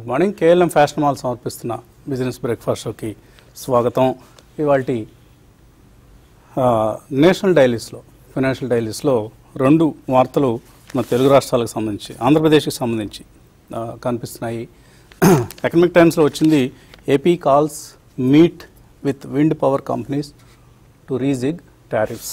Morning KLM fashion mall సమర్పిస్తున్న business breakfast షోకి స్వాగతం ఇవాళ నేషనల్ డైలీస్లో ఫైనాన్షియల్ డైలీస్లో రెండు వార్తలు మన తెలుగు రాష్ట్రాలకు సంబంధించి ఆంధ్రప్రదేశ్కి సంబంధించి ఆ, కనిపిస్తున్నాయి ఎకనామిక్ టైమ్స్లో వచ్చింది AP calls meet with wind power companies to rejig tariffs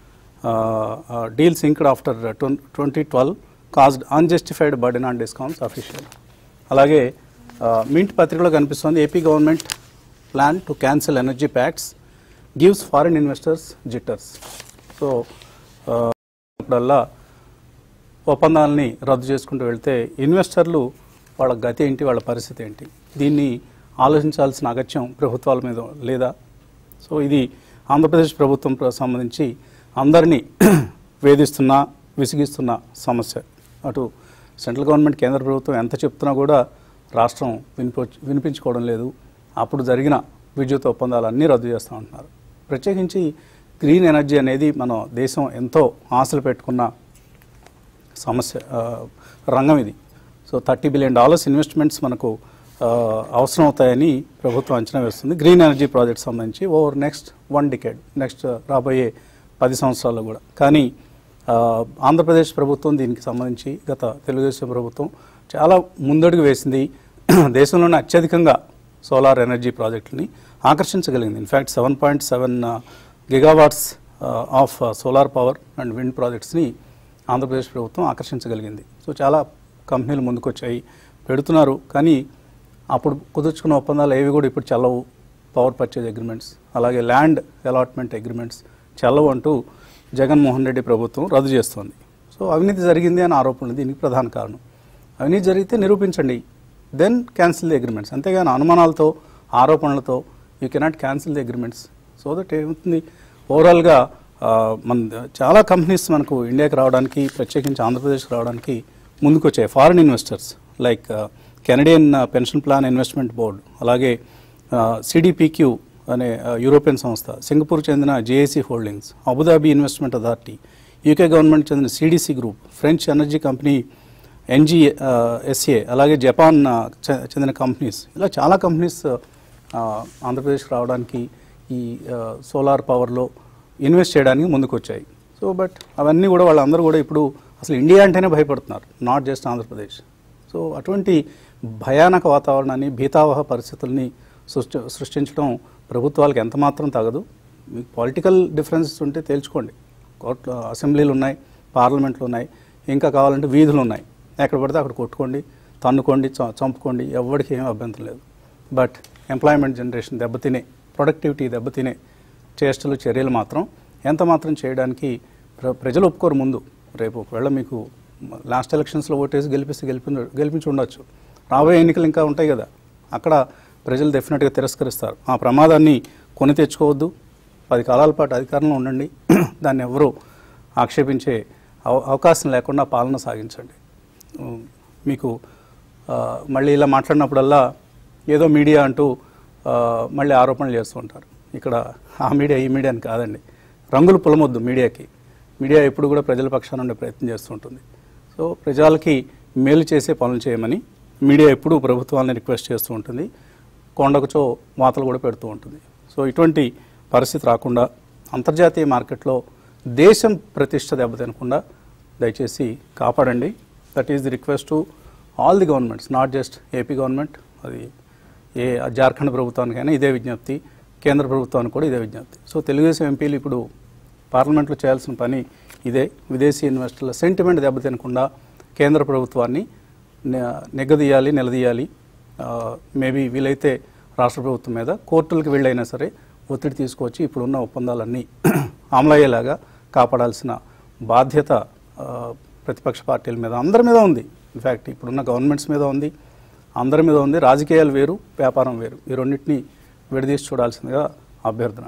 deal synced after twenty twelve caused unjustified burden on discounts official అలాగే మింట్ పత్రికలో కనిపిస్తోంది AP government plan to cancel energy pacts gives foreign investors jitters so ఇప్పుడల్లా ఒప్పందాలని రద్దు చేసుకుంటూ వెళ్తే ఇన్వెస్టర్లు వాళ్ళ గతి ఏంటి వాళ్ళ పరిస్థితి ఏంటి దీన్ని ఆలోచించాల్సిన అగత్యం ప్రభుత్వాల మీద లేదా సో ఇది ఆంధ్రప్రదేశ్ ప్రభుత్వం ప్ర- సంబంధించి అందరినీ వేధిస్తున్న విసిగిస్తున్న సమస్య అటు సెంట్రల్ గవర్నమెంట్ కేంద్ర ప్రభుత్వం ఎంత చెప్తున్నా కూడా రాష్ట్రం వినిపో వినిపించుకోవడం లేదు అప్పుడు జరిగిన విద్యుత్ ఒప్పందాలు అన్నీ రద్దు చేస్తూ ఉంటున్నారు ప్రత్యేకించి గ్రీన్ ఎనర్జీ అనేది మన దేశం ఎంతో ఆశలు పెట్టుకున్న సమస్య ఆ, రంగం ఇది so thirty billion dollars investments మనకు ఆ, అవసరం అవుతాయని ప్రభుత్వం అంచనా వేస్తుంది గ్రీన్ ఎనర్జీ ప్రాజెక్ట్ సంబంధించి over next one decade next రాబోయే పది సంవత్సరాల్లో కూడా కానీ ఆ, ఆంధ్రప్రదేశ్ ప్రభుత్వం దీనికి సంబంధించి గత తెలుగుదేశం ప్రభుత్వం చాలా ముందడుగు వేసింది దేశంలోనే అత్యధికంగా సోలార్ ఎనర్జీ ప్రాజెక్టులని ఆకర్షించగలిగింది in fact seven point seven gigawatts of solar power and wind ప్రాజెక్ట్స్ని ఆంధ్రప్రదేశ్ ప్రభుత్వం ఆకర్షించగలిగింది సో చాలా కంపెనీలు ముందుకొచ్చాయి పెడుతున్నారు కానీ అప్పుడు కుదుర్చుకున్న ఒప్పందాలు ఏవి కూడా ఇప్పుడు చెల్లవు పవర్ పర్చేజ్ అగ్రిమెంట్స్ అలాగే ల్యాండ్ అలాట్మెంట్ అగ్రిమెంట్స్ చెల్లవు అంటూ జగన్మోహన్ రెడ్డి ప్రభుత్వం రద్దు చేస్తోంది సో అవినీతి జరిగింది అని ఆరోపణలు దీనికి ప్రధాన కారణం అవినీతి జరిగితే నిరూపించండి దెన్ క్యాన్సిల్ ది అగ్రిమెంట్స్ అంతేగాని అనుమానాలతో ఆరోపణలతో you cannot cancel the agreements so that ఏమవుతుంది ఓవరాల్గా ఆ, మన చాలా కంపెనీస్ మనకు ఇండియాకి రావడానికి ప్రత్యేకించి ఆంధ్రప్రదేశ్కి రావడానికి ముందుకు వచ్చాయి foreign investors like Canadian pension plan investment board అలాగే సిడిపిక్యూ అనే ఆ, యూరోపియన్ సంస్థ సింగపూర్ చెందిన JAC holdings Abu Dhabi investment authority UK government చెందిన CDC group French energy company Engie SA అలాగే జపాన్ ఆ, చె- చెందిన కంపెనీస్ ఇలా చాలా కంపెనీస్ ఆ, ఆంధ్రప్రదేశ్కి రావడానికి ఈ ఆ, సోలార్ పవర్లో ఇన్వెస్ట్ చేయడానికి ముందుకు వచ్చాయి సో బట్ అవన్నీ కూడా వాళ్ళందరూ కూడా ఇప్పుడు అసలు ఇండియా అంటేనే భయపడుతున్నారు నాట్ జస్ట్ ఆంధ్రప్రదేశ్ సో అటువంటి భయానక వాతావరణాన్ని భీతావహ పరిస్థితుల్ని సృష్టి సృష్టించడం ప్రభుత్వాలకు ఎంత మాత్రం తగదు మీకు పొలిటికల్ డిఫరెన్సెస్ ఉంటే తేల్చుకోండి కోర్టు అసెంబ్లీలు ఉన్నాయి పార్లమెంట్లు ఉన్నాయి ఇంకా కావాలంటే వీధులు ఉన్నాయి ఎక్కడ పడితే అక్కడ కొట్టుకోండి తన్నుకోండి చ- చంపుకోండి ఎవరికి ఏం అభ్యంతరం లేదు బట్ ఎంప్లాయ్మెంట్ జనరేషన్ దెబ్బతినే ప్రొడక్టివిటీ దెబ్బతినే చేష్టలు చర్యలు మాత్రం ఎంత మాత్రం చేయడానికి ప్ర- ప్రజలు ఒప్పుకోరు ముందు రేపు ఒకవేళ మీకు లాస్ట్ ఎలక్షన్స్లో ఓటేసి గెలిపిస్తే గెలిపి గెలిపించి ఉండొచ్చు రాబోయే ఎన్నికలు ఇంకా ఉంటాయి కదా అక్కడ ప్రజలు డెఫినెట్గా తిరస్కరిస్తారు ఆ ప్రమాదాన్ని కొని తెచ్చుకోవద్దు పది కాలాల పాటు అధికారంలో ఉండండి దాన్ని ఎవరూ ఆక్షేపించే అవ- అవకాశం లేకుండా పాలన సాగించండి ఉమ్, మీకు ఆ, మళ్ళీ ఇలా మాట్లాడినప్పుడల్లా ఏదో మీడియా అంటూ ఆ, మళ్ళీ ఆరోపణలు చేస్తూ ఉంటారు ఇక్కడ ఆ మీడియా ఈ మీడియా అని కాదండి రంగులు పులమొద్దు మీడియాకి మీడియా ఎప్పుడు కూడా ప్రజల పక్షాన ఉండే ప్రయత్నం చేస్తూ ఉంటుంది సో ప్రజలకి మేలు చేసే పనులు చేయమని మీడియా ఎప్పుడూ ప్రభుత్వాన్ని రిక్వెస్ట్ చేస్తూ ఉంటుంది కొండకుచో వాతలు కూడా పెడుతూ ఉంటుంది సో ఇటువంటి పరిస్థితి రాకుండా అంతర్జాతీయ మార్కెట్లో దేశం ప్రతిష్ట దెబ్బతినకుండా దయచేసి కాపాడండి that is the request to all the governments not just AP government అది ఏ జార్ఖండ్ ప్రభుత్వానికైనా ఇదే విజ్ఞప్తి కేంద్ర ప్రభుత్వానికి కూడా ఇదే విజ్ఞప్తి సో తెలుగుదేశం ఎంపీలు ఇప్పుడు పార్లమెంట్లో చేయాల్సిన పని ఇదే విదేశీ ఇన్వెస్టర్ల సెంటిమెంట్ దెబ్బతినకుండా కేంద్ర ప్రభుత్వాన్ని నె- నెగ్గదీయాలి నిలదీయాలి మేబీ వీలైతే రాష్ట్ర ప్రభుత్వం మీద కోర్టులకు వెళ్ళైనా సరే ఒత్తిడి తీసుకొచ్చి ఇప్పుడున్న ఒప్పందాలన్నీ అమలయ్యేలాగా కాపాడాల్సిన బాధ్యత ఆ, ప్రతిపక్ష పార్టీల మీద అందరి మీద ఉంది ఇన్ఫ్యాక్ట్ ఇప్పుడున్న గవర్నమెంట్స్ మీద ఉంది అందరి మీద ఉంది రాజకీయాలు వేరు వ్యాపారం వేరు ఈ రెండింటిని విడదీసి చూడాల్సిందిగా అభ్యర్థన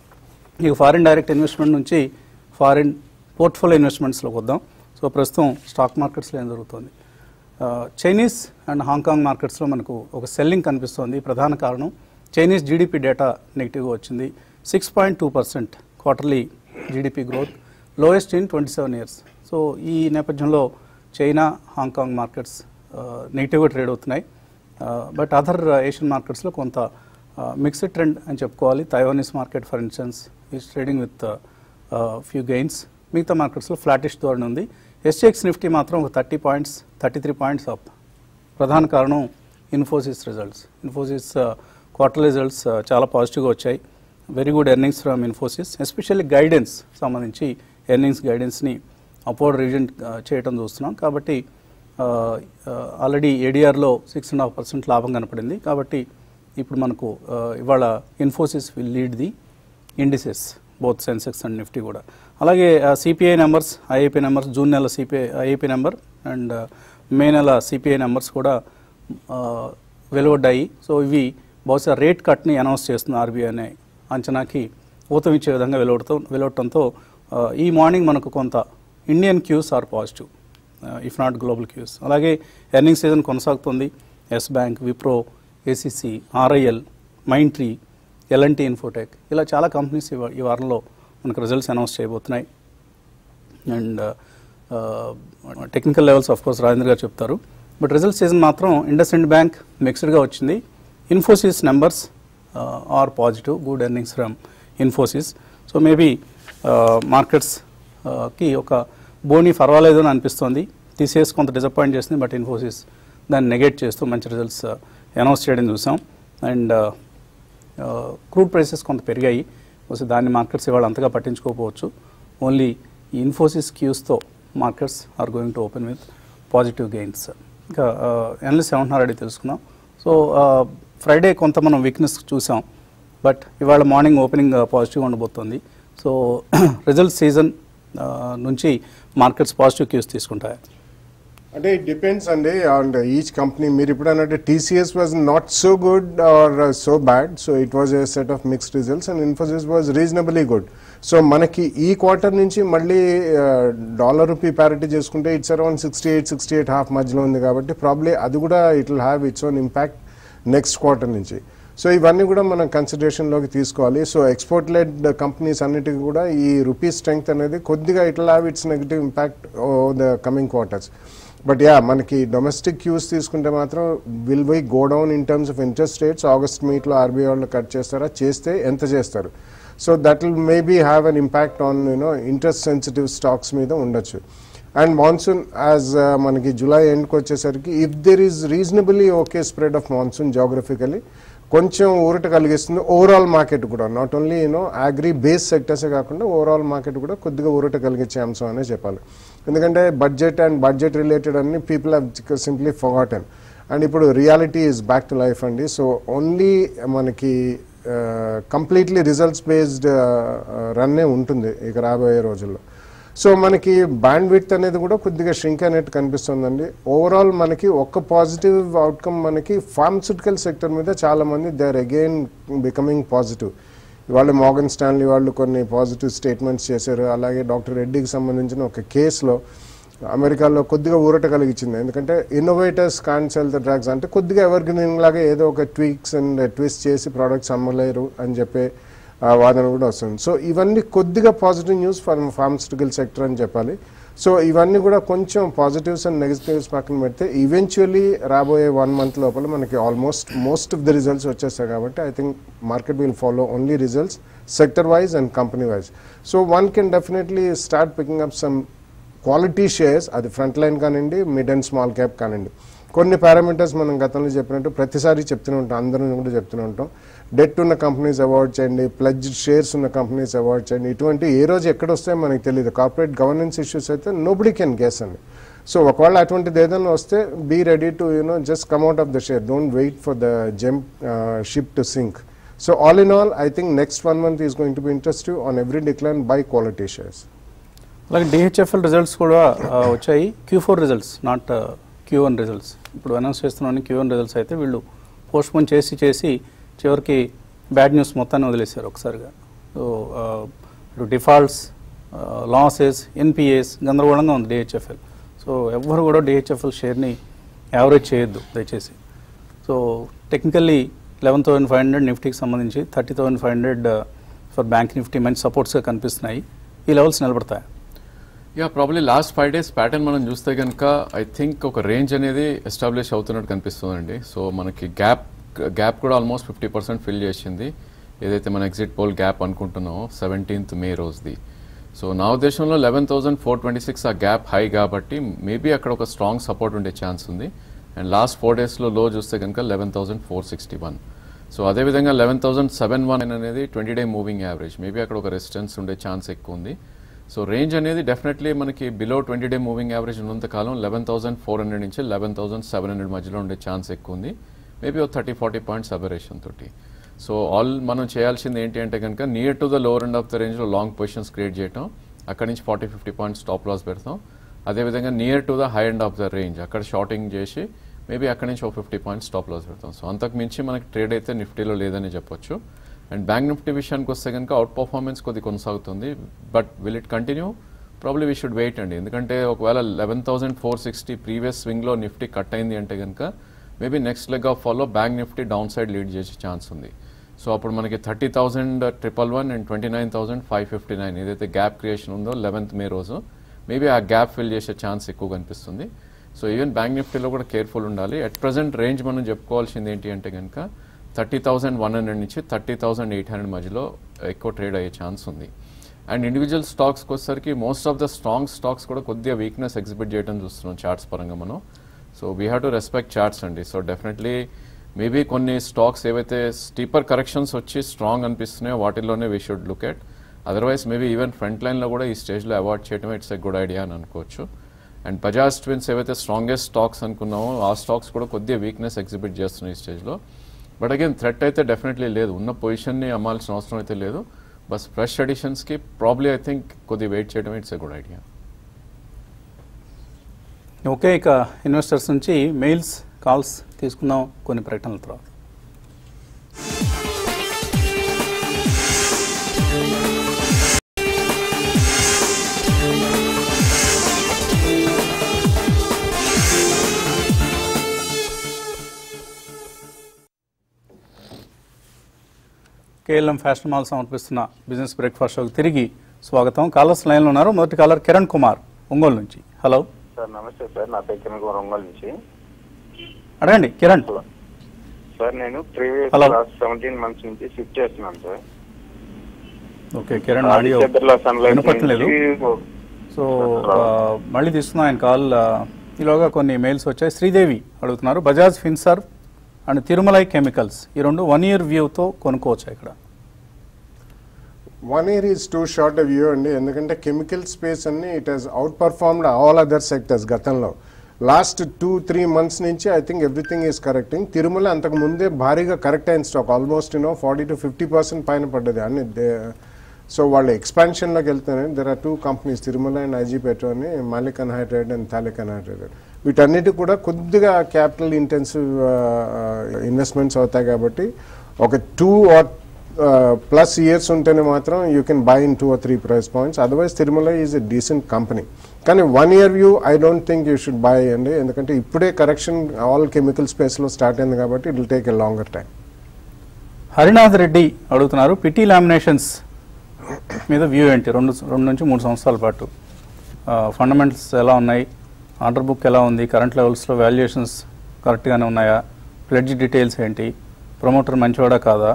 ఇక ఫారిన్ డైరెక్ట్ ఇన్వెస్ట్మెంట్ నుంచి ఫారిన్ పోర్ట్ఫోలియో ఇన్వెస్ట్మెంట్స్లోకి వద్దాం సో ప్రస్తుతం స్టాక్ మార్కెట్స్లో ఏం జరుగుతుంది ఆ, చైనీస్ అండ్ హాంకాంగ్ మార్కెట్స్లో మనకు ఒక సెల్లింగ్ కనిపిస్తోంది ప్రధాన కారణం చైనీస్ జీడిపి డేటా నెగిటివ్గా వచ్చింది six point two percent quarterly GDP growth lowest in twenty seven years so ఈ నేపథ్యంలో చైనా హాంకాంగ్ మార్కెట్స్ నెగిటివ్గా ట్రేడ్ అవుతున్నాయి బట్ అదర్ ఏషియన్ మార్కెట్స్లో కొంత మిక్స్డ్ ట్రెండ్ అని చెప్పుకోవాలి Taiwanese market for instance is trading with few gains మిగతా మార్కెట్స్లో ఫ్లాటిష్ ధోరణి ఉంది ఎస్టీఎక్స్ నిఫ్టీ మాత్రం ఒక thirty points thirty three points up ప్రధాన కారణం Infosys results Infosys quarter results చాలా పాజిటివ్గా వచ్చాయి very good earnings from Infosys especially guidance సంబంధించి ఎర్నింగ్స్ గైడెన్స్ని అపోర్డ్ రివిజన్ చేయడం చూస్తున్నాం కాబట్టి ఆల్రెడీ ఏడిఆర్లో సిక్స్ అండ్ హాఫ్ పర్సెంట్ లాభం కనపడింది కాబట్టి ఇప్పుడు మనకు uh, ఇవాళ Infosys will lead the indices both Sensex and Nifty కూడా అలాగే CPI numbers IIP numbers June నెల CPI IIP number and May నెల సిపిఐ నెంబర్స్ కూడా uh, వెలువడ్డాయి సో ఇవి బహుశా రేట్ కట్ని అనౌన్స్ చేస్తుంది ఆర్బీఐ అనే అంచనాకి ఊతం ఇచ్చే విధంగా వెలువడటం వెలువడటంతో uh, ఈ మార్నింగ్ మనకు కొంత Indian cues are positive if not global cues అలాగే ఎర్నింగ్ సీజన్ కొనసాగుతుంది Yes bank Wipro ACC RIL Mindtree LNT Infotech ఇలా చాలా కంపెనీస్ ఈ వా- ఈ వారంలో మనకు రిజల్ట్స్ అనౌన్స్ చేయబోతున్నాయి and technical levels of course Rajendra garu చెప్తారు బట్ రిజల్ట్ సీజన్ మాత్రం ఇండస్ ఇండ్ బ్యాంక్ మిక్స్డ్గా వచ్చింది Infosys numbers are positive good earnings from Infosys so maybe markets కి ఒక బోనీ పర్వాలేదు అని అనిపిస్తోంది టీసీఎస్ కొంత డిసప్పాయింట్ చేసింది బట్ ఇన్ఫోసిస్ దాన్ని నెగెట్ చేస్తూ మంచి రిజల్ట్స్ అనౌన్స్ చేయడం చూసాం అండ్ క్రూడ్ ప్రైసెస్ కొంత పెరిగాయి సో దాన్ని మార్కెట్స్ ఇవాళ అంతగా పట్టించుకోకపోవచ్చు ఓన్లీ ఈ ఇన్ఫోసిస్ క్యూస్తో markets are going to open with positive gains ఇంకా ఎనలిస్ట్ ఏమంటున్నారు అడిగి తెలుసుకుందాం సో ఫ్రైడే కొంత మనం వీక్నెస్ చూసాం బట్ ఇవాళ మార్నింగ్ ఓపెనింగ్ పాజిటివ్గా ఉండబోతోంది సో రిజల్ట్ సీజన్ నుంచి మార్కెట్స్ పాజిటివ్ క్యూస్ తీసుకుంటాయి అంటే ఇట్ డిపెండ్స్ అండి ఆన్ ఈచ్ కంపెనీ మీరు ఇప్పుడు అన్నట్టు TCS was not so good or so bad so it was a set of mixed results and Infosys was reasonably good so మనకి ఈ quarter నుంచి మళ్ళీ డాలర్ రూపీ ప్యారిటీ చేసుకుంటే it's around sixty eight sixty eight half మధ్యలో ఉంది కాబట్టి probably అది కూడా it will have its own impact next quarter నుంచి సో ఇవన్నీ కూడా మనం కన్సిడరేషన్లోకి తీసుకోవాలి సో ఎక్స్పోర్ట్ లెడ్ కంపెనీస్ అన్నిటికీ కూడా ఈ రూపీ స్ట్రెంగ్త్ అనేది కొద్దిగా it will have its negative impact on the coming quarters but yeah మనకి డొమెస్టిక్ క్యూస్ తీసుకుంటే మాత్రం will why go down in terms of interest rates August మీట్లో ఆర్బీఐ వాళ్ళు కట్ చేస్తారా చేస్తే ఎంత చేస్తారు so that will maybe have an impact on you know interest sensitive stocks మీద ఉండొచ్చు అండ్ మాన్సూన్ యాజ్ మనకి జూలై ఎండ్కి వచ్చేసరికి if there is reasonably okay spread of monsoon geographically కొంచెం ఊరట కలిగిస్తుంది ఓవరాల్ మార్కెట్ కూడా not only you know agri base సెక్టర్సే కాకుండా ఓవరాల్ మార్కెట్ కూడా కొద్దిగా ఊరట కలిగించే అంశం అనే చెప్పాలి ఎందుకంటే బడ్జెట్ అండ్ బడ్జెట్ రిలేటెడ్ అన్ని people have simply forgotten and ఇప్పుడు reality is back to life అండి సో ఓన్లీ మనకి కంప్లీట్లీ రిజల్ట్స్ బేస్డ్ రన్నే ఉంటుంది ఇక రాబోయే రోజుల్లో సో మనకి బ్యాండ్ విత్ అనేది కూడా కొద్దిగా ష్రింక్ అయినట్టు కనిపిస్తుందండి ఓవరాల్ మనకి ఒక్క పాజిటివ్ అవుట్కమ్ మనకి ఫార్మస్యూటికల్ సెక్టర్ మీద చాలా మంది they are again becoming positive ఇవాళ మోగన్ స్టాన్లీ వాళ్ళు కొన్ని పాజిటివ్ స్టేట్మెంట్స్ చేశారు అలాగే డాక్టర్ రెడ్డికి సంబంధించిన ఒక కేసులో అమెరికాలో కొద్దిగా ఊరట కలిగించింది ఎందుకంటే innovators can sell the drugs అంటే కొద్దిగా ఎవర్ గ్రీన్ లాగా ఏదో ఒక ట్వీక్స్ అండ్ ట్విస్ట్ చేసి ప్రోడక్ట్స్ అమ్మలేరు అని చెప్పే ఆ వాదన కూడా వస్తుంది సో ఇవన్నీ కొద్దిగా positive news for pharmaceutical sector అని చెప్పాలి సో ఇవన్నీ కూడా కొంచెం పాజిటివ్స్ అండ్ నెగిటివ్స్ పక్కన పెడితే ఈవెన్చువలీ రాబోయే వన్ మంత్ లోపల మనకి almost most of the results వచ్చేస్తాయి కాబట్టి I think market will follow only results sector wise and company wise so one can definitely start picking up some quality shares అది front line కానివ్వండి mid and small cap కానివ్వండి కొన్ని parameters మనం గతంలో చెప్పినట్టు ప్రతిసారి చెప్తూనే ఉంటాం అందరం కూడా చెప్తూనే ఉంటాం డెట్ ఉన్న కంపెనీస్ అవాయిడ్ చేయండి ప్లజ్ షేర్స్ ఉన్న కంపెనీస్ అవాయిడ్ చేయండి ఇటువంటి ఏ రోజు ఎక్కడ వస్తాయో మనకి తెలియదు కార్పొరేట్ గవర్నెన్స్ ఇష్యూస్ అయితే నోబడి కెన్ గెస్ అండి సో ఒకవేళ అటువంటిది ఏదైనా వస్తే be ready to you know just come out of the share don't wait for the jump ship to sink so all in all I think next one month is going to be interesting on every decline buy quality shares అలాగే DHFL results కూడా ఆ, వచ్చాయి Q four results not Q one results ఇప్పుడు announce చేస్తున్నాను Q one results అయితే వీళ్ళు postpone చేసి చేసి చివరికి బ్యాడ్ న్యూస్ మొత్తాన్ని వదిలేశారు ఒకసారిగా సో ఆ, ఇప్పుడు డిఫాల్ట్స్ లాసెస్ ఎన్పిఏస్ గందరగోళంగా ఉంది డిహెచ్ఎఫ్ఎల్ సో ఎవ్వరు కూడా డిహెచ్ఎఫ్ఎల్ షేర్ని యావరేజ్ చేయొద్దు దయచేసి so technically eleven thousand five hundred నిఫ్టీకి సంబంధించి thirty thousand five hundred for bank Nifty మంచి సపోర్ట్స్గా కనిపిస్తున్నాయి ఈ లెవెల్స్ నిలబడతాయి yeah probably last five days pattern మనం చూస్తే కనుక ఐ థింక్ ఒక రేంజ్ అనేది ఎస్టాబ్లిష్ అవుతున్నట్టు కనిపిస్తుందండి సో మనకి గ్యాప్ గ్యాప్ కూడా ఆల్మోస్ట్ ఫిఫ్టీ పర్సెంట్ ఫిల్ చేసింది ఏదైతే మన ఎగ్జిట్ పోల్ గ్యాప్ అనుకుంటున్నామో సెవెంటీన్త్ మే రోజుది సో నా ఉద్దేశంలో eleven thousand four twenty six ఆ గ్యాప్ హై కాబట్టి మేబీ అక్కడ ఒక స్ట్రాంగ్ సపోర్ట్ ఉండే ఛాన్స్ ఉంది అండ్ లాస్ట్ ఫోర్ డేస్లో లో చూస్తే కనుక eleven thousand four sixty one so అదేవిధంగా లెవెన్ థౌసండ్ సెవెన్ వన్ అనేది twenty day moving average maybe అక్కడ ఒక రెసిస్టెన్స్ ఉండే ఛాన్స్ ఎక్కువ ఉంది సో రేంజ్ అనేది డెఫినెట్లీ మనకి below twenty day moving average ఉన్నంత కాలం లెవెన్ థౌసండ్ ఫోర్ హండ్రెడ్ నుంచి లెవెన్ థౌసండ్ సెవెన్ హండ్రెడ్ మధ్యలో ఉండే ఛాన్స్ ఎక్కువ ఉంది మేబీ ఒక థర్టీ ఫార్టీ పాయింట్స్ అబరేషన్ తోటి సో ఆల్ మనం చేయాల్సింది ఏంటి అంటే కనుక near to the lower end of the రేంజ్లో లాంగ్ పొజిషన్స్ క్రియేట్ చేయటం అక్కడి నుంచి forty fifty points stop loss పెడతాం అదేవిధంగా near to the high end of the range అక్కడ షార్టింగ్ చేసి మేబీ అక్కడి నుంచి ఒక ఫిఫ్టీ పాయింట్స్ స్టాప్ లాస్ పెడతాం సో అంతకు మించి మనకి ట్రేడ్ అయితే నిఫ్టీలో లేదని చెప్పొచ్చు అండ్ బ్యాంక్ నిఫ్టీ విషయానికి వస్తే కనుక అవుట్ పర్ఫార్మెన్స్ కొద్ది కొనసాగుతుంది but will it continue probably we should wait అండి ఎందుకంటే ఒకవేళ eleven thousand four sixty previous స్వింగ్లో నిఫ్టీ కట్ అయింది అంటే కనుక maybe next leg of follow bank Nifty down side lead చేసే ఛాన్స్ ఉంది సో అప్పుడు మనకి thirty thousand triple one and twenty nine thousand five fifty nine ఏదైతే గ్యాప్ క్రియేషన్ ఉందో లెవెన్త్ మే రోజు మేబీ ఆ గ్యాప్ ఫిల్ చేసే ఛాన్స్ ఎక్కువ కనిపిస్తుంది సో ఈవెన్ బ్యాంక్ నిఫ్టీలో కూడా కేర్ఫుల్ ఉండాలి అట్ ప్రజెంట్ రేంజ్ మనం చెప్పుకోవాల్సింది ఏంటి అంటే కనుక థర్టీ థౌసండ్ వన్ హండ్రెడ్ నుంచి థర్టీ థౌసండ్ ఎయిట్ హండ్రెడ్ మధ్యలో ఎక్కువ ట్రేడ్ అయ్యే ఛాన్స్ ఉంది అండ్ ఇండివిజువల్ స్టాక్స్కి వచ్చేసరికి most of the strong stocks కూడా కొద్దిగా వీక్నెస్ ఎగ్జిబిట్ చేయడం చూస్తున్నాం చార్ట్స్ పరంగా మనం so we have to respect charts అండి సో డెఫినెట్లీ మేబీ కొన్ని స్టాక్స్ ఏవైతే స్టీపర్ కరెక్షన్స్ వచ్చి స్ట్రాంగ్ అనిపిస్తున్నాయో వాటిల్లోనే we should look at otherwise maybe even front లైన్లో కూడా ఈ స్టేజ్లో అవాయిడ్ చేయడం ఇట్స్ ఎ గుడ్ ఐడియా అని అనుకోవచ్చు అండ్ బజాజ్ ట్విన్స్ ఏవైతే స్ట్రాంగెస్ట్ స్టాక్స్ అనుకున్నామో ఆ స్టాక్స్ కూడా కొద్దిగా వీక్నెస్ ఎగ్జిబిట్ చేస్తున్నాయి ఈ స్టేజ్లో బట్ అగైన్ థ్రెట్ అయితే డెఫినెట్లీ లేదు ఉన్న పొజిషన్ని అమ్మాల్సిన అవసరం అయితే లేదు బస్ ఫ్రెష్ ఎడిషన్స్కి ప్రాబ్లీ ఐ థింక్ కొద్దిగా వెయిట్ చేయడం it's a good idea okay ఇక ఇన్వెస్టర్స్ నుంచి మెయిల్స్ కాల్స్ తీసుకుందాం కొన్ని ప్రకటనల తర్వాత కేఎల్ఎం ఫ్యాషన్ మాల్ సమర్పిస్తున్న బిజినెస్ బ్రేక్ఫాస్ట్ షోకి తిరిగి స్వాగతం కాలర్స్ లైన్లో ఉన్నారు మొదటి కాలర్ కిరణ్ కుమార్ ఒంగోలు నుంచి హలో సార్ నమస్తే సార్ నా పేరు కిరణ్ కుమార్ ఒంగోలు నుంచి అడగండి కిరణ్ సార్ నేను previous Hello. Last seventeen months నుంచి షిఫ్ట్ చేస్తున్నాను sir okay Kiran audio Aditya Birla Sun Life వినపట్టలేదు నుంచి సో ఆ, మళ్ళీ తీసుకున్నాం ఆయన కాల్ ఆ, ఈలోగా కొన్ని మెయిల్స్ వచ్చాయి శ్రీదేవి అడుగుతున్నారు బజాజ్ ఫిన్సర్వ్ అండ్ తిరుమలై కెమికల్స్ ఈ రెండు వన్ ఇయర్ వ్యూతో కొనుక్కోవచ్చు ఇక్కడ one year is too short view అండి ఎందుకంటే కెమికల్ స్పేస్ అన్ని it has outperformed all other sectors గతంలో లాస్ట్ టూ త్రీ మంత్స్ నుంచి I think everything is correcting Tirumala అంతకు ముందే భారీగా కరెక్ట్ అయిన stock almost you know forty to fifty percent పైన పడ్డది అన్ని సో వాళ్ళు ఎక్స్పాన్షన్లోకి వెళ్తున్నారు there are two companies Tirumala and IG petro అని maleic anhydride and phthalic anhydride వీటన్నిటి కూడా కొద్దిగా క్యాపిటల్ ఇంటెన్సివ్ ఇన్వెస్ట్మెంట్స్ అవుతాయి కాబట్టి ఒక టూ ఆర్ ప్లస్ ఇయర్స్ ఉంటేనే మాత్రం you can buy in two or three price points otherwise Tirumala is a decent company కానీ one year view I don't think you should buy అండి ఎందుకంటే ఇప్పుడే కరెక్షన్ ఆల్ కెమికల్ స్పేస్లో స్టార్ట్ అయింది కాబట్టి it will take a longer time Harinath Reddy అడుగుతున్నారు PT laminations మీద view ఏంటి రెండు రెండు నుంచి మూడు సంవత్సరాల పాటు ఫండమెంటల్స్ ఎలా ఉన్నాయి ఆర్డర్ బుక్ ఎలా ఉంది కరెంట్ లెవెల్స్లో వాల్యుయేషన్స్ కరెక్ట్గానే ఉన్నాయా ప్లెడ్జ్ డీటెయిల్స్ ఏంటి ప్రమోటర్ మంచివాడా కాదా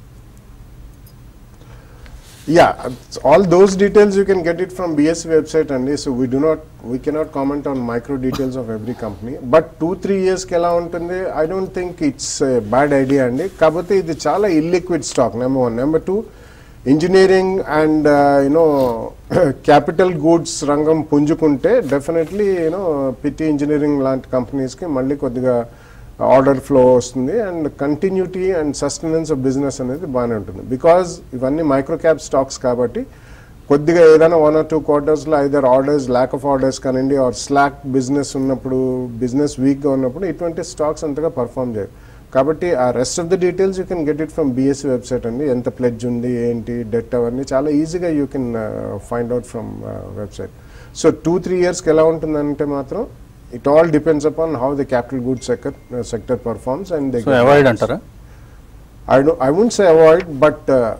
Yeah, it's- all those details you can get it from BS website అండి so we do not we cannot comment on micro details of every company but two three ఇయర్స్కి ఎలా ఉంటుంది I don't think it's bad idea అండి కాకపోతే ఇది చాలా illiquid stock number one number two engineering and you know capital goods రంగం పుంజుకుంటే definitely you know PT engineering లాంటి కంపెనీస్కి మళ్ళీ కొద్దిగా ఆర్డర్ ఫ్లో వస్తుంది and continuity and sustenance of business అనేది బాగానే ఉంటుంది బికాజ్ ఇవన్నీ మైక్రో క్యాప్ స్టాక్స్ కాబట్టి కొద్దిగా ఏదైనా వన్ ఆర్ టూ క్వార్టర్స్లో either orders lack of orders కానివ్వండి ఆర్ స్లాక్ బిజినెస్ ఉన్నప్పుడు బిజినెస్ వీక్గా ఉన్నప్పుడు ఇటువంటి స్టాక్స్ అంతగా పర్ఫామ్ చేయరు కాబట్టి ఆ rest of the details you can get it from BSE website అండి ఎంత ప్లెడ్జ్ ఉంది ఏంటి డెట్ అవన్నీ చాలా ఈజీగా you can find out from website so two three ఇయర్స్కి ఎలా ఉంటుందంటే మాత్రం it all depends upon how the capital good sector sector performs and so avoid అంటారా I don't, I wouldn't say avoid, but uh,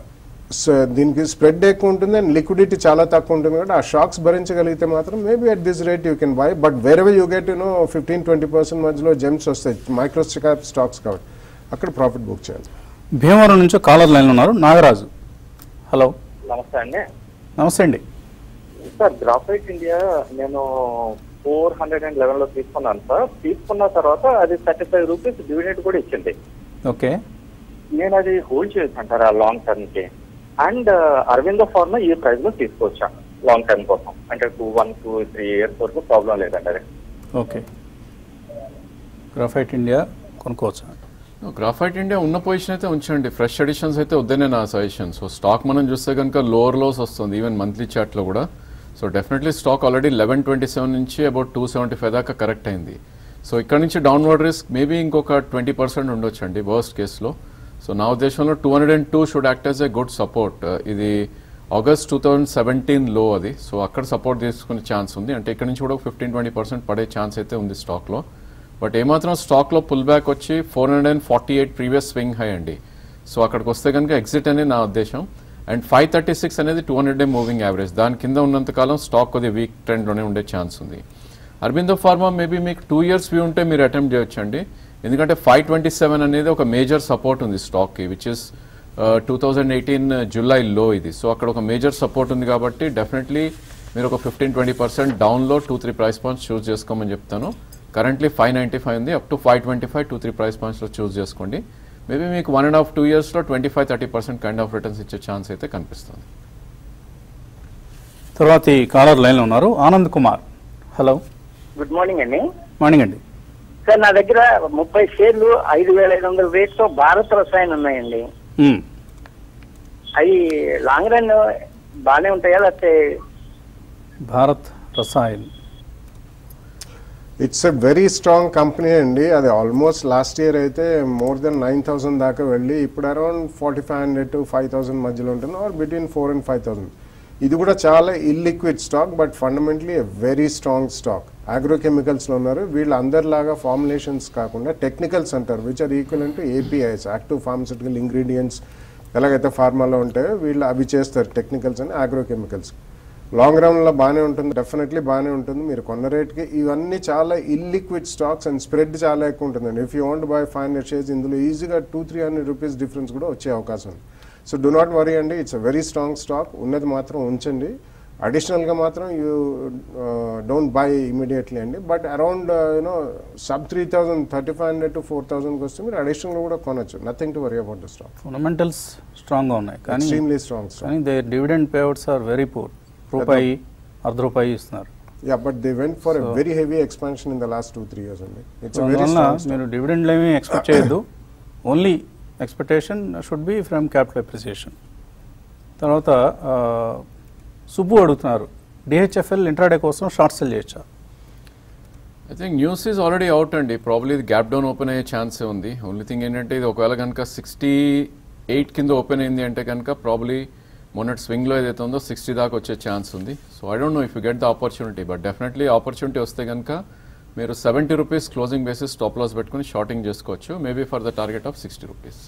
so దీనికి spread ఎక్కువ ఉంటుంది and liquidity చాలా తక్కువ ఉంటుంది కాబట్టి ఆ షాక్స్ భరించగలిగితే మాత్రం maybe at this rate you can buy but వేరే you get you know fifteen twenty percent మధ్యలో జెమ్స్ వస్తాయి మైక్రో క్యాప్ స్టాక్స్ కాబట్టి అక్కడ ప్రాఫిట్ బుక్ చేయాలి భీమవరం నుంచి కాలర్ లైన్ ఉన్నారు నాగరాజు హలో నమస్తే అండి నమస్తే అండి సార్ గ్రాఫైట్ ఇండియా నేను ఫోర్ హండ్రెడ్ అండ్ లెవెన్ లో తీసుకున్నాను సార్ తీసుకున్న తర్వాత అది థర్టీ ఫైవ్ రూపీస్ డివిడెంట్ కూడా ఇచ్చింది ఓకే నేను అది హోల్డ్ చేయొచ్చు అంటారా లాంగ్ టర్మ్ కి అండ్ అరవిందో ఫార్మా ఈ ప్రైస్ లో తీసుకొచ్చాను లాంగ్ టర్మ్ కోసం అంటే two one two three years వరకు ప్రాబ్లం లేదండి అది ఓకే గ్రాఫైట్ ఇండియా కొనుక్కోవచ్చు గ్రాఫైట్ ఇండియా ఉన్న పొజిషన్ అయితే ఉంచండి ఫ్రెష్ ఎడిషన్స్ అయితే వద్దనే నా సజెషన్ సో స్టాక్ మనం చూస్తే కనుక లోవర్ లోస్ వస్తుంది ఈవెన్ మంత్లీ చార్ట్లో కూడా so definitely stock already eleven twenty seven నుంచి అబౌట్ టూ సెవెంటీ ఫైవ్ దాకా కరెక్ట్ అయింది సో ఇక్కడ నుంచి డౌన్వర్డ్ రిస్క్ మేబీ ఇంకొక ట్వంటీ పర్సెంట్ ఉండొచ్చు అండి వర్స్ట్ కేసులో సో నా ఉద్దేశంలో two hundred and two should act as a good support ఇది ఆగస్ట్ టూ థౌజండ్ సెవెంటీన్ లో అది సో అక్కడ సపోర్ట్ తీసుకునే ఛాన్స్ ఉంది అంటే ఇక్కడ నుంచి కూడా ఫిఫ్టీన్ ట్వంటీ పర్సెంట్ పడే ఛాన్స్ అయితే ఉంది స్టాక్లో బట్ ఏమాత్రం స్టాక్లో పుల్ బ్యాక్ వచ్చి four hundred and forty eight previous swing high అండి సో అక్కడికి వస్తే కనుక ఎగ్జిట్ అనేది నా ఉద్దేశం అండ్ ఫైవ్ థర్టీ సిక్స్ అనేది two hundred day moving average దాని కింద ఉన్నంత కాలం స్టాక్ కొద్దిగా వీక్ ట్రెండ్లోనే ఉండే ఛాన్స్ ఉంది అరబిందో ఫార్మా మేబీ మీకు టూ ఇయర్స్ వ్యూ ఉంటే మీరు అటెంప్ట్ చేయొచ్చు అండి ఎందుకంటే ఫైవ్ ట్వంటీ సెవెన్ అనేది ఒక మేజర్ సపోర్ట్ ఉంది స్టాక్కి which is two thousand eighteen July లో ఇది సో అక్కడ ఒక మేజర్ సపోర్ట్ ఉంది కాబట్టి డెఫినెట్లీ మీరు ఒక ఫిఫ్టీన్ ట్వంటీ పర్సెంట్ డౌన్లో two three price points choose చేసుకోమని చెప్తాను కరెంట్లీ ఫైవ్ నైంటీ ఫైవ్ ఉంది up to five twenty five two three price పాయింట్స్లో చూస్ చేసుకోండి మేబీ మీకు వన్ అండ్ హాఫ్ టూ ఇయర్స్లో twenty five thirty percent kind of returns ఇచ్చే chance అయితే కనిపిస్తుంది తర్వాత ఈ కాలర్ లైన్లో ఉన్నారు Anand Kumar hello good morning అండి మార్నింగ్ అండి సార్ నా దగ్గర ముప్పై షేర్లు ఐదు వేల ఐదు వందల రేట్తో భారత్ రసాయన్ ఉన్నాయండి మ్మ్. అవి లాంగ్ రన్ బాగానే ఉంటాయా లేకపోతే Bharat Rasayan it's a very strong company అండి అది ఆల్మోస్ట్ లాస్ట్ ఇయర్ అయితే మోర్ దెన్ నైన్ థౌసండ్ దాకా వెళ్ళి ఇప్పుడు around forty five hundred to five thousand మధ్యలో ఉంటుంది or between four and five thousand ఇది కూడా చాలా illiquid stock but fundamentally a very strong stock అగ్రోకెమికల్స్లో ఉన్నారు వీళ్ళు అందరిలాగా ఫార్ములేషన్స్ కాకుండా టెక్నికల్స్ అంటారు which are equal to APIs active pharmaceutical ingredients ఎలాగైతే ఫార్మాలో ఉంటాయో వీళ్ళు అవి చేస్తారు టెక్నికల్స్ అని అగ్రోకెమికల్స్ లాంగ్ రన్లో బాగానే ఉంటుంది డెఫినెట్లీ బాగానే ఉంటుంది మీరు కొన్న రేట్కి ఇవన్నీ చాలా ఇల్లిక్విడ్ స్టాక్స్ అండ్ స్ప్రెడ్ చాలా ఎక్కువ ఉంటుందండి if you want buy five hundred shares ఇందులో ఈజీగా two three hundred rupees difference కూడా వచ్చే అవకాశం ఉంది సో డు నాట్ వరీ అండి it's a very strong stock ఉన్నది మాత్రం ఉంచండి అడిషనల్గా మాత్రం యూ డోంట్ బై ఇమీడియట్లీ అండి but around you know sub three thousand thirty five hundred to four థౌసండ్కి వస్తే మీరు అడిషనల్గా కూడా కొనొచ్చు nothing to worry about the stock fundamentals స్ట్రాంగ్గా ఉన్నాయి కానీ ఎక్స్ట్రీమ్లీ స్ట్రాంగ్ స్టాక్ కానీ they dividend payouts are very poor రూపాయి అర్ధ రూపాయి ఇస్తున్నారు yeah but they went for a very heavy expansion in the last two three years అండి it's so very అందువలన స్ట్రాంగ్ మీరు డివిడెండ్లు ఏమీ ఎక్స్పెక్ట్ చేయొద్దు only expectation should be from capital appreciation తర్వాత ఆ, సుబ్బు అడుగుతున్నారు డిహెచ్ఎఫ్ఎల్ ఇంట్రాడే కోసం షార్ట్ సెల్ చేయొచ్చా I think news is already out అండి ప్రాబ్లీ ఇది గ్యాప్ డౌన్ ఓపెన్ అయ్యే ఛాన్సే ఉంది ఓన్లీ థింగ్ ఏంటంటే ఇది ఒకవేళ కనుక సిక్స్టీ ఎయిట్ కింద ఓపెన్ అయింది అంటే కనుక ప్రాబ్లీ మొన్నటి స్వింగ్లో ఏదైతే ఉందో సిక్స్టీ దాకా వచ్చే ఛాన్స్ ఉంది so I don't know if you get the opportunity but definitely opportunity వస్తే కనుక మీరు seventy rupees closing basis stop loss పెట్టుకుని షార్టింగ్ చేసుకోవచ్చు maybe for the target of sixty rupees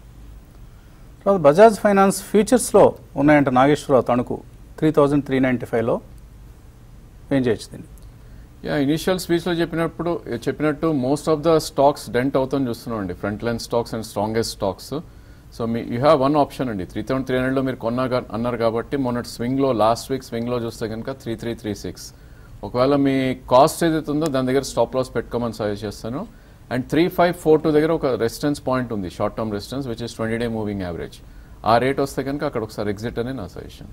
తర్వాత బజాజ్ ఫైనాన్స్ ఫ్యూచర్స్లో ఉన్నాయంట Nageswararao Tanuku three thousand three ninety ఫైవ్లో ఏం చేయొచ్చు దీన్ని యా ఇనిషియల్ స్పీచ్లో చెప్పినప్పుడు చెప్పినట్టు most of the stocks dent అవుతాం చూస్తున్నాం అండి front line stocks and strongest stocks so me you have one option అండి త్రీ థౌసండ్ త్రీ హండ్రెడ్లో మీరు కొన్నా గా- అన్నారు కాబట్టి మొన్నటి స్వింగ్లో లాస్ట్ వీక్ స్వింగ్లో చూస్తే కనుక త్రీ త్రీ త్రీ సిక్స్ ఒకవేళ మీ కాస్ట్ ఏదైతే ఉందో దాని దగ్గర స్టాప్ లాస్ పెట్టుకోమని సజెస్ట్ చేస్తాను and three five four two దగ్గర ఒక రెసిస్టెన్స్ పాయింట్ ఉంది short term resistance which is twenty day moving average ఆ రేట్ వస్తే కనుక అక్కడ ఒకసారి ఎగ్జిట్ అనే నా సజెషన్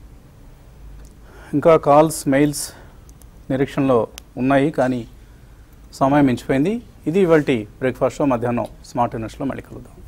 ఇంకా కాల్స్ మెయిల్స్ నిరీక్షణలో ఉన్నాయి కానీ సమయం మించిపోయింది ఇది ఇవాళ బ్రేక్ఫాస్ట్ షో మధ్యాహ్నం స్మార్ట్ ఇన్వెస్ట్లో మళ్ళీ కలుద్దాం